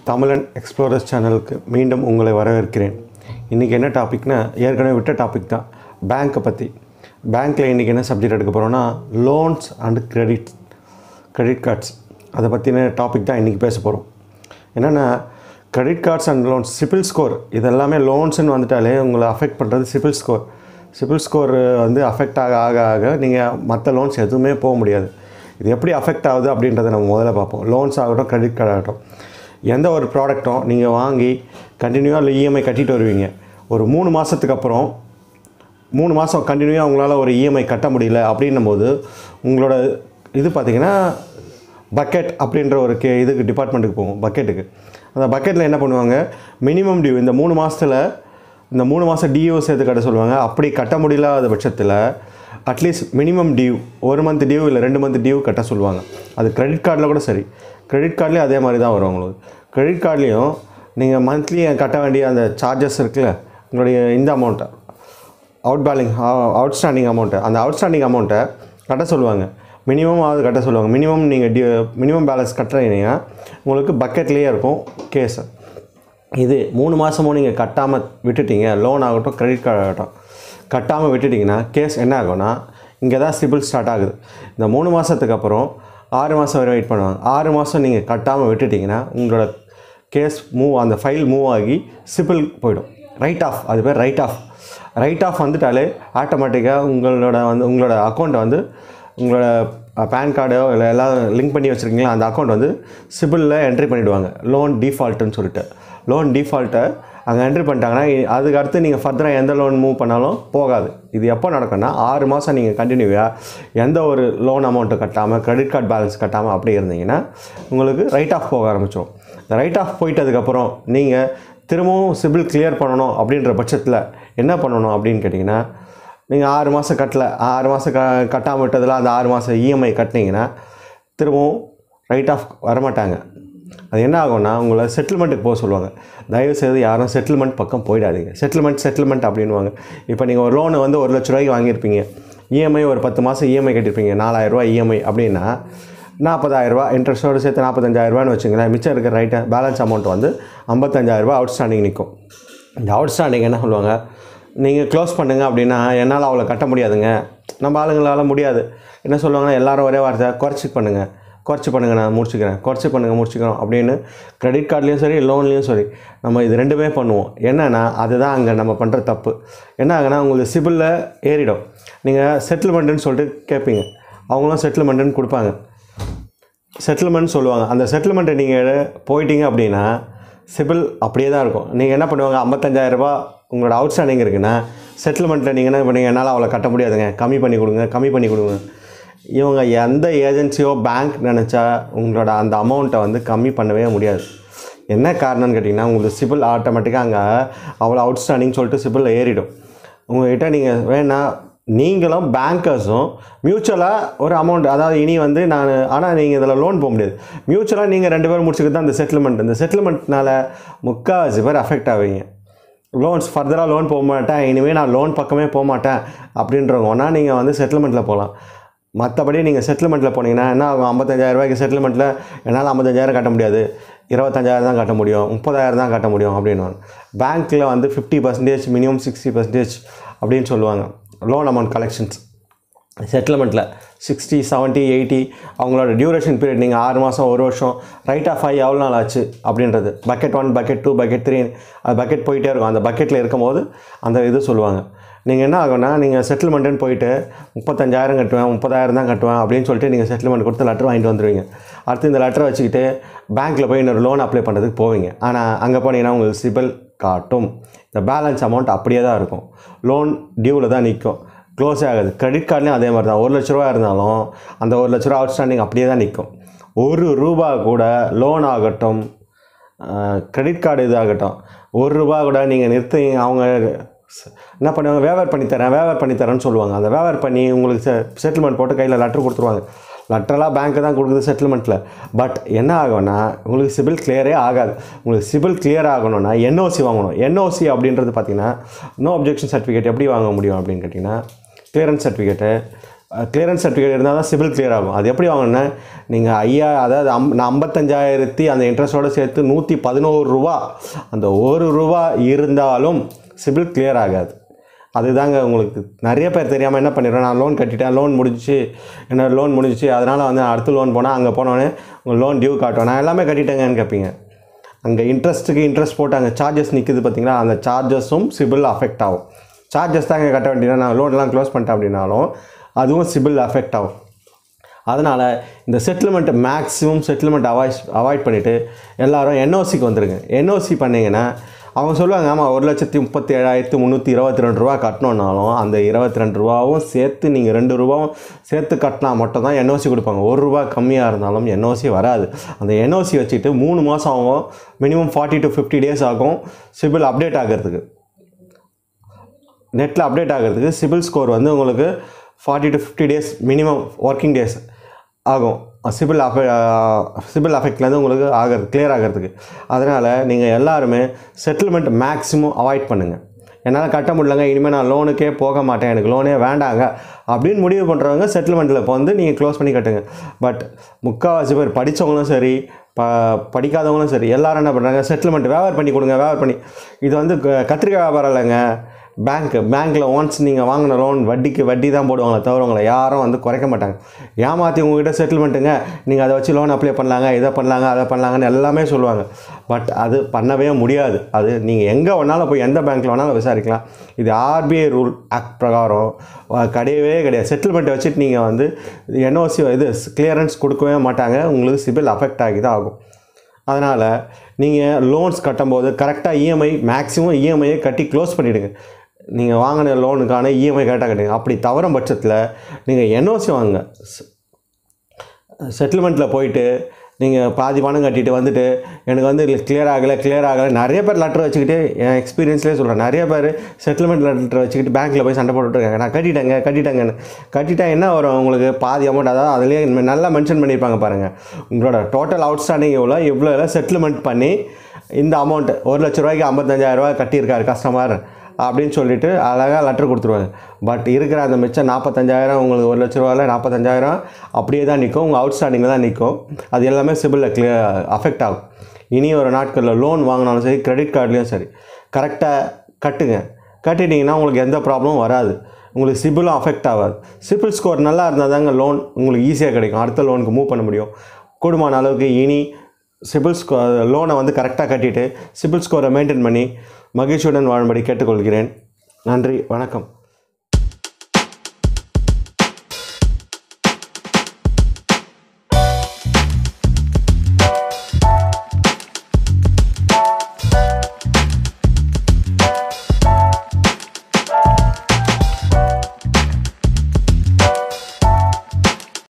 தமிழன் எக்ஸ்ப்ளோரர்ஸ் சேனலுக்கு மீண்டும் உங்களை வரவேற்கிறேன் இன்றைக்கி என்ன டாபிக்னா ஏற்கனவே விட்ட டாபிக் தான் பேங்க்கை பற்றி பேங்க்கில் இன்றைக்கி என்ன சப்ஜெக்ட் எடுக்க போகிறோன்னா loans and credit credit cards அதை பற்றின டாபிக் தான் இன்றைக்கி பேச போகிறோம் என்னென்னா credit cards and loans CIBIL score இதெல்லாமே லோன்ஸ்னு வந்துட்டாலே உங்களை அஃபெக்ட் பண்ணுறது சிபில் ஸ்கோர் சிபில் ஸ்கோர் வந்து அஃபெக்ட் ஆக ஆக ஆக நீங்கள் மற்ற லோன்ஸ் எதுவுமே போக முடியாது இது எப்படி அஃபெக்ட் ஆகுது அப்படின்றத நம்ம முதல்ல பார்ப்போம் லோன்ஸ் ஆகட்டும் கிரெடிட் கார்டு ஆகட்டும் எந்த ஒரு ப்ராடக்ட்டும் நீங்கள் வாங்கி கண்டினியூவாக இல்லை இஎம்ஐ கட்டிட்டு வருவீங்க ஒரு மூணு மாதத்துக்கு அப்புறம் மூணு மாதம் கண்டினியூவாக உங்களால் ஒரு இஎம்ஐ கட்ட முடியல அப்படின்னும் போது உங்களோட இது பார்த்தீங்கன்னா பக்கெட் அப்படின்ற ஒரு கே இதுக்கு டிபார்ட்மெண்ட்டுக்கு போகும் பக்கெட்டுக்கு அந்த பக்கெட்டில் என்ன பண்ணுவாங்க மினிமம் டியூ இந்த மூணு மாதத்தில் இந்த மூணு மாதம் டியூ சேர்த்து கட்ட சொல்லுவாங்க அப்படி கட்ட முடியலாத பட்சத்தில் அட்லீஸ்ட் மினிமம் டியூ ஒரு மந்த் டியூ இல்லை ரெண்டு மந்த் டியூ கட்ட சொல்லுவாங்க அது கிரெடிட் கார்டில் கூட சரி கிரெடிட் கார்ட்லேயும் அதே மாதிரி தான் வரும் உங்களுக்கு கிரெடிட் கார்ட்லேயும் நீங்கள் மந்த்லி கட்ட வேண்டிய அந்த சார்ஜஸ் இருக்குல்ல உங்களுடைய இந்த அமௌண்ட்டை அவுட் பேலிங் அவுட்ஸ்டாண்டிங் அமௌண்ட்டு அந்த அவுட்ஸ்டாண்டிங் அமௌண்ட்டை கட்ட சொல்லுவாங்க மினிமம் ஆகுது கட்ட சொல்லுவாங்க மினிமம் நீங்கள் டியூ மினிமம் பேலன்ஸ் கட்டுறீங்க உங்களுக்கு பக்கெட்லேயே இருக்கும் கேஸு இது மூணு மாதமும் நீங்கள் கட்டாமல் விட்டுட்டீங்க லோன் ஆகட்டும் கிரெடிட் கார்டு ஆகட்டும் கட்டாமல் விட்டுட்டிங்கன்னா கேஸ் என்ன ஆகும்னா இங்கே தான் சிபில் ஸ்டார்ட் ஆகுது இந்த மூணு மாதத்துக்கு அப்புறம் ஆறு மாதம் வரை வெயிட் பண்ணுவாங்க ஆறு மாதம் நீங்கள் கட்டாமல் விட்டுட்டிங்கன்னா உங்களோட கேஸ் மூவ் அந்த ஃபைல் மூவ் ஆகி சிபில் போயிடும் ரைட் ஆஃப் அது பேர் ரைட் ஆஃப் ரைட் ஆஃப் வந்துட்டாலே ஆட்டோமேட்டிக்காக உங்களோட வந்து உங்களோட அக்கௌண்ட்டை வந்து உங்களோட பேன் கார்டோ இல்லை எல்லாம் லிங்க் பண்ணி வச்சுருக்கீங்களா அந்த அக்கௌண்ட் வந்து சிபிலில் என்ட்ரி பண்ணிவிடுவாங்க லோன் டிஃபால்ட்டுன்னு சொல்லிட்டு லோன் டிஃபால்ட்டை அங்கே என்ட்ரி பண்ணிட்டாங்கன்னா இ- அதுக்கு அடுத்து நீங்கள் ஃபர்தராக எந்த லோன் மூவ் பண்ணாலும் போகாது இது எப்போ நடக்கும்னா ஆறு மாதம் நீங்கள் கண்டினியூவாக எந்த ஒரு லோன் அமௌண்ட்டு கட்டாமல் கிரெடிட் கார்டு பேலன்ஸ் கட்டாமல் அப்படி இருந்தீங்கன்னா உங்களுக்கு ரைட் ஆஃப் போக ஆரம்பிச்சிடும் இந்த ரைட் ஆஃப் போயிட்டதுக்கப்புறம் நீங்கள் திரும்பவும் சிபில் கிளியர் பண்ணணும் அப்படின்ற பட்சத்தில் என்ன பண்ணணும் அப்படின்னு கேட்டிங்கன்னா நீங்கள் ஆறு மாதம் கட்டல ஆறு மாதம் க கட்டாமல் விட்டதில் அந்த ஆறு மாதம் இஎம்ஐ கட்டினீங்கன்னா திரும்பவும் ரைட் ஆஃப் வரமாட்டாங்க அது என்ன ஆகும்னா உங்களை செட்டில்மெண்ட்டுக்கு போக சொல்லுவாங்க தயவு செய்து யாரும் செட்டில்மெண்ட் பக்கம் போயிடாதீங்க செட்டில்மெண்ட் செட்டில்மெண்ட் அப்படின்வாங்க இப்போ நீங்கள் ஒரு லோனை வந்து ஒரு லட்ச ரூபாய்க்கு வாங்கியிருப்பீங்க இஎம்ஐ ஒரு பத்து மாதம் இஎம்ஐ கட்டியிருப்பீங்க நாலாயிரரூவா இஎம்ஐ அப்படின்னா நாற்பதாயிரரூபா இன்ட்ரெஸ்ட்டோடு சேர்த்து நாற்பத்தஞ்சாயிரரூபான்னு வச்சுங்களேன் மிச்சம் இருக்கிற ரைட்டு பேலன்ஸ் அமௌண்ட் வந்து ஐம்பத்தஞ்சாயிரரூபா அவுட்ஸ்டாண்டிங் நிற்கும் இந்த அவுட்ஸ்டாண்டிங் என்ன சொல்லுவாங்க நீங்கள் க்ளோஸ் பண்ணுங்க அப்படின்னா என்னால் அவ்வளோ கட்ட முடியாதுங்க நம்ம ஆளுங்களால் முடியாது என்ன சொல்லுவாங்கன்னா எல்லாரும் ஒரே வார்த்தை குறைச்சி பண்ணுங்கள் குறைச்சி பண்ணுங்கள் நான் முடிச்சுக்கிறேன் குறைச்சி பண்ணுங்கள் முடிச்சுக்கிறோம் அப்படின்னு கிரெடிட் கார்ட்லேயும் சரி லோன்லேயும் சரி நம்ம இது ரெண்டுமே பண்ணுவோம் என்னென்னா அதுதான் அங்கே நம்ம பண்ணுற தப்பு என்ன ஆகுனா உங்களுக்கு சிபிலில் ஏறிடும் நீங்கள் செட்டில்மெண்ட்டுன்னு சொல்லிட்டு கேட்பீங்க அவங்களும் செட்டில்மெண்ட்டுன்னு கொடுப்பாங்க செட்டில்மெண்ட் சொல்லுவாங்க அந்த செட்டில்மெண்ட்டை நீங்கள் போயிட்டீங்க அப்படின்னா சிபில் அப்படியே தான் இருக்கும் நீங்கள் என்ன பண்ணுவாங்க 55000 ரூபாய் உங்களோட அவுட்ஸ்டாண்டிங் இருக்குன்னா செட்டில்மெண்ட்டில் நீங்கள் என்ன பண்ணுவீங்க என்னால் அவ்வளோ கட்ட முடியாதுங்க கம்மி பண்ணி கொடுங்க கம்மி பண்ணி கொடுங்க இவங்க எந்த ஏஜென்சியோ பேங்க் நினச்சா உங்களோட அந்த அமௌண்ட்டை வந்து கம்மி பண்ணவே முடியாது என்ன காரணம்னு கேட்டிங்கன்னா உங்களுக்கு சிபில் ஆட்டோமேட்டிக்காக அங்கே அவ்வளோ அவுட்ஸ்டாண்டிங் சொல்லிட்டு சிபிலில் ஏறிடும் உங்கள்கிட்ட நீங்கள் வேணா நீங்களும் பேங்கர்ஸும் மியூச்சுவலாக ஒரு அமௌண்ட் அதாவது இனி வந்து நான் ஆனால் நீங்கள் இதில் லோன் போக முடியாது மியூச்சுவலாக நீங்கள் ரெண்டு பேரும் முடிச்சுக்கிட்டு தான் இந்த செட்டில்மெண்ட் இந்த செட்டில்மெண்ட்னால முக்கால்வாசி பேர் அஃபெக்ட் ஆவீங்க லோன்ஸ் ஃபர்தராக லோன் போக மாட்டேன் இனிமேல் நான் லோன் பக்கமே போக மாட்டேன் அப்படின்றவங்கன்னா நீங்கள் வந்து செட்டில்மெண்ட்டில் போகலாம் மற்றபடி நீங்கள் செட்டில்மெண்ட்டில் போனீங்கன்னா என்ன ஆகும் ஐம்பத்தஞ்சாயிரம் ரூபாய்க்கு செட்டில்மெண்ட்டில் என்னால் ஐம்பத்தஞ்சாயிரம் கட்ட முடியாது இருபத்தஞ்சாயிரம் தான் கட்ட முடியும் முப்பதாயிரம் தான் கட்ட முடியும் அப்படின்னு பேங்க்கில் வந்து fifty percentage minimum sixty percentage அப்படின்னு சொல்லுவாங்க லோன் அமௌண்ட் கலெக்ஷன்ஸ் செட்டில்மெண்ட்டில் சிக்ஸ்டி 70 எயிட்டி அவங்களோட டியூரேஷன் பீரியட் நீங்கள் ஆறு மாதம் ஒரு வருஷம் ரைட் ஆஃப் ஆகி எவ்வளோ நாள் ஆச்சு அப்படின்றது bucket one bucket two bucket three அது பக்கெட் போயிட்டே இருக்கும் அந்த பக்கெட்டில் இருக்கும்போது அந்த இது சொல்லுவாங்க நீங்கள் என்ன ஆகும்னா நீங்கள் செட்டில்மெண்ட்டுன்னு போயிட்டு முப்பத்தஞ்சாயிரம் கட்டுவேன் முப்பதாயிரம் தான் கட்டுவேன் அப்படின்னு சொல்லிட்டு நீங்கள் செட்டில்மெண்ட் கொடுத்து லெட்டர் வாங்கிட்டு வந்துடுவீங்க அடுத்து இந்த லெட்டரை வச்சுக்கிட்டு பேங்க்கில் போய் இன்னொரு லோன் அப்ளை பண்ணுறதுக்கு போவீங்க ஆனால் அங்கே போனீங்கன்னா உங்களுக்கு சிபில் காட்டும் இந்த பேலன்ஸ் அமௌண்ட் அப்படியே தான் இருக்கும் லோன் டியூவில் தான் நிற்கும் க்ளோஸே ஆகாது கிரெடிட் கார்ட்லேயும் அதே மாதிரி தான் ஒரு லட்ச ரூபா இருந்தாலும் அந்த ஒரு லட்ச ரூபா அவுட்ஸ்டாண்டிங் அப்படியே தான் நிற்கும் ஒரு ரூபா கூட லோன் ஆகட்டும் கிரெடிட் கார்டு இதாகட்டும் ஒரு ரூபா கூட நீங்கள் நிறுத்தி அவங்க ச- என்ன பண்ணுவாங்க வேவர் பண்ணித்தரேன் வேவர் பண்ணித்தரேன்னு சொல்லுவாங்க அந்த வேவர் பண்ணி உங்களுக்கு செ செட்டில்மெண்ட் போட்டு கையில் லெட்டர் கொடுத்துருவாங்க லெட்டரெல்லாம் பேங்க்கு தான் கொடுக்குது செட்டில்மெண்ட்டில் பட் என்ன ஆகும்னா உங்களுக்கு சிபில் கிளியரே ஆகாது உங்களுக்கு சிபில் கிளியர் ஆகணும்னா என்ஓசி வாங்கணும் என்ஓசி அப்படின்றது பார்த்தீங்கன்னா நோ அப்ஜெக்ஷன் சர்டிஃபிகேட் எப்படி வாங்க முடியும் அப்படின்னு கேட்டிங்கன்னா கிளியரன்ஸ் சர்டிஃபிகேட்டு கிளியரன்ஸ் சர்டிஃபிகேட் இருந்தால் தான் சிபில் கிளியர் ஆகும் அது எப்படி வாங்கினா நீங்கள் ஐயா அதாவது அம் நான் ஐம்பத்தஞ்சாயிரத்தி அந்த இன்ட்ரெஸ்ட்டோட சேர்த்து நூற்றி பதினோரு ரூபா அந்த ஒரு ரூபா இருந்தாலும் சிபில் கிளியர் ஆகாது அதுதாங்க உங்களுக்கு நிறைய பேர் தெரியாமல் என்ன பண்ணிடுறேன் நான் லோன் கட்டிட்டேன் லோன் முடிஞ்சிச்சு என்ன லோன் முடிஞ்சிச்சு அதனால் வந்து நான் அடுத்த லோன் போனால் அங்கே போனோடனே உங்கள் லோன் டியூ காட்டுவேன் நான் எல்லாமே கட்டிட்டேங்கன்னு கேட்பீங்க அங்கே இன்ட்ரெஸ்ட்டுக்கு இன்ட்ரெஸ்ட் போட்டு அங்கே சார்ஜஸ் நிற்குது பார்த்தீங்களா அந்த சார்ஜஸும் சிபில் அஃபெக்ட் ஆகும் சார்ஜஸ் தான் இங்கே கட்ட வேண்டியது நான் லோன்லாம் க்ளோஸ் பண்ணிட்டேன் அப்படின்னாலும் அதுவும் சிபில் அஃபெக்ட் ஆகும் அதனால் இந்த செட்டில்மெண்ட்டை மேக்ஸிமம் செட்டில்மெண்ட் அவாய்ட் அவாய்ட் பண்ணிவிட்டு எல்லாரும் என்ஓசிக்கு வந்துருங்க என்ஓசி பண்ணிங்கன்னா அவங்க சொல்லுவாங்க ஆமாம் ஒரு லட்சத்தி முப்பத்தி ஏழாயிரத்தி முந்நூற்றி இருபத்தி ரெண்டு ரூபா கட்டணுன்னாலும் அந்த இருபத்தி ரெண்டு ரூபாவும் சேர்த்து நீங்கள் ரெண்டு ரூபாவும் சேர்த்து கட்டினா மட்டும் தான் என்ஓசி கொடுப்பாங்க ஒரு ரூபா கம்மியாக இருந்தாலும் என்ஓசி வராது அந்த என்ஓசி வச்சுட்டு மூணு மாதம் ஆகும் minimum forty to fifty days ஆகும் சிபில் அப்டேட் ஆகிறதுக்கு நெட்டில் அப்டேட் ஆகிறதுக்கு சிபில் ஸ்கோர் வந்து உங்களுக்கு forty to fifty days minimum working days ஆகும் சிபில் அஃபெ சிபில் அஃபெக்ட்லேருந்து உங்களுக்கு ஆகிறது கிளியர் ஆகிறதுக்கு அதனால் நீங்கள் எல்லாருமே செட்டில்மெண்ட் மேக்ஸிமம் அவாய்ட் பண்ணுங்கள் என்னால் கட்ட முடியலங்க இனிமேல் நான் லோனுக்கே போக மாட்டேன் எனக்கு லோனே வேண்டாங்க அப்படின்னு முடிவு பண்ணுறவங்க செட்டில்மெண்ட்டில் இப்போ வந்து நீங்கள் க்ளோஸ் பண்ணி கட்டுங்க பட் முக்கால்வாசி பேர் படித்தவங்களும் சரி ப படிக்காதவங்களும் சரி எல்லாரும் என்ன பண்ணுறாங்க செட்டில்மெண்ட் வியாபாரம் பண்ணி கொடுங்க வியாபாரம் பண்ணி இது வந்து க- கத்திரிக்காய் வியாபாரம் இல்லைங்க பேங்க்கு பேங்க்கில் ஒன்ஸ் நீங்கள் வாங்கின லோன் வட்டிக்கு வட்டி தான் போடுவாங்களே தவிர உங்களை யாரும் வந்து குறைக்க மாட்டாங்க ஏமாற்றி உங்ககிட்ட செட்டில்மெண்ட்டுங்க நீங்கள் அதை வச்சு லோன் அப்ளை பண்ணலாங்க இதை பண்ணலாங்க அதை பண்ணலாங்கன்னு எல்லாமே சொல்லுவாங்க பட் அது பண்ணவே முடியாது அது நீங்கள் எங்கே வேணாலும் போய் எந்த பேங்க்கில் வேணாலும் விசாரிக்கலாம் இது ஆர்பிஐ ரூல் ஆக்ட் பிரகாரம் அஹ், கிடையவே கிடையாது செட்டில்மெண்ட்டை வச்சுட்டு நீங்கள் வந்து என்ஓசி இது கிளியரன்ஸ் கொடுக்கவே மாட்டாங்க உங்களுக்கு சிபில் அஃபெக்ட் ஆகி தான் ஆகும் அதனால் நீங்கள் லோன்ஸ் கட்டும்போது கரெக்டாக இஎம்ஐ மேக்ஸிமம் இஎம்ஐயை கட்டி க்ளோஸ் பண்ணிவிடுங்க நீங்கள் வாங்கின லோனுக்கான இஎம்ஐ கரெக்டாக கட்டுங்க அப்படி தவறும் பட்சத்தில் நீங்கள் என்ஓசி வாங்குங்க செட்டில்மெண்ட்டில் போயிட்டு நீங்கள் பாதி பணம் கட்டிட்டு வந்துட்டு எனக்கு வந்து கிளியர் ஆகலை கிளியர் ஆகலை நிறைய பேர் லெட்டர் வச்சுக்கிட்டு என் எக்ஸ்பீரியன்ஸ்லேயே சொல்கிறேன் நிறைய பேர் செட்டில்மெண்ட் லெட்டர் வச்சுக்கிட்டு பேங்க்கில் போய் சண்டை போட்டுருக்காங்க நான் கட்டிட்டேங்க கட்டிட்டேங்கன்னு கட்டிட்டா என்ன வரும் உங்களுக்கு பாதி அமௌண்ட் அதாவது அதுலேயே நல்லா மென்ஷன் பண்ணியிருப்பாங்க பாருங்கள் உங்களோட டோட்டல் அவுட்ஸ்டாண்டிங் எவ்வளோ இவ்வளோ செட்டில்மெண்ட் பண்ணி இந்த அமௌண்ட் ஒரு லட்ச ரூபாய்க்கு ஐம்பத்தஞ்சாயிரம் ரூபாய் கட்டியிருக்காரு கஸ்டமர் அப்படின்னு சொல்லிட்டு அழகாக லெட்டர் கொடுத்துருவாங்க பட் இருக்கிற அந்த மிச்சம் நாற்பத்தஞ்சாயிரம் உங்களுக்கு ஒரு லட்ச ரூபாயில் நாற்பத்தஞ்சாயிரம் அப்படியே தான் நிற்கும் உங்கள் அவுட்ஸ்டாண்டிங்கில் தான் நிற்கும் அது எல்லாமே சிபிலில் கிளியர் அஃபெக்ட் ஆகும் இனி ஒரு நாட்களில் லோன் வாங்கினாலும் சரி கிரெடிட் கார்டுலேயும் சரி கரெக்டாக கட்டுங்க கட்டிட்டீங்கன்னா உங்களுக்கு எந்த ப்ராப்ளமும் வராது உங்களுக்கு சிபிலும் அஃபெக்ட் ஆகாது சிபில் ஸ்கோர் நல்லா இருந்தால் தாங்க லோன் உங்களுக்கு ஈஸியாக கிடைக்கும் அடுத்த லோனுக்கு மூவ் பண்ண முடியும் கூடுமான அளவுக்கு இனி சிபில் ஸ்கோ லோனை வந்து கரெக்டாக கட்டிட்டு சிபில் ஸ்கோரை மெயின்டைன் பண்ணி மகிழ்ச்சியுடன் வாழும்படி கேட்டுக்கொள்கிறேன் நன்றி வணக்கம்